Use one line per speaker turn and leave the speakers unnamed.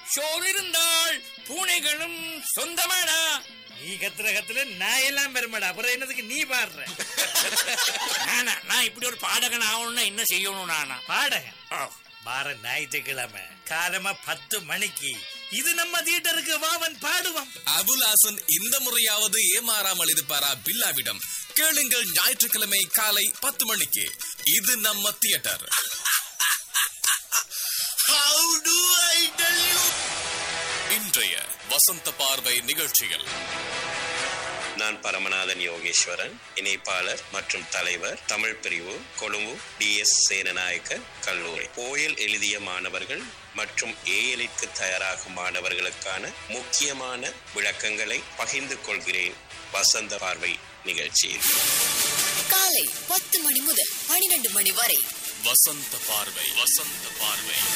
சோறு இருந்தால் பூனைகளும் சொந்தமாடா
நீ கத்துற கத்துல நான் எல்லாம் பெருமாடா அப்புறம் என்னதுக்கு நீ பாடுற
நானா நான் இப்படி ஒரு பாடகன் ஆகணும்னா என்ன செய்யணும் நானா
பாடகன்
ஆ,
வார ஞாயிற்றுக்கிழமை காலமா பத்து மணிக்கு இது நம்ம தியேட்டருக்கு வாவன் பாடுவான்
அபுலாசன் இந்த முறையாவது ஏமாறாமல் இருப்பாரா பில்லாவிடம் கேளுங்கள் ஞாயிற்றுக்கிழமை காலை பத்து மணிக்கு இது நம்ம தியேட்டர் இன்றைய வசந்த பார்வை நிகழ்ச்சியில்
நான் பரமநாதன் யோகேஸ்வரன் இணைப்பாளர் மற்றும் தலைவர் தமிழ் பிரிவு கொழும்பு டி எஸ் சேனநாயக்க கல்லூரி ஓயல் எழுதிய மாணவர்கள் மற்றும் ஏஎலிற்கு தயாராகும் மாணவர்களுக்கான முக்கியமான விளக்கங்களை பகிர்ந்து கொள்கிறேன் வசந்த பார்வை நிகழ்ச்சியில்
காலை பத்து மணி முதல் பனிரெண்டு மணி வரை
வசந்த பார்வை வசந்த பார்வை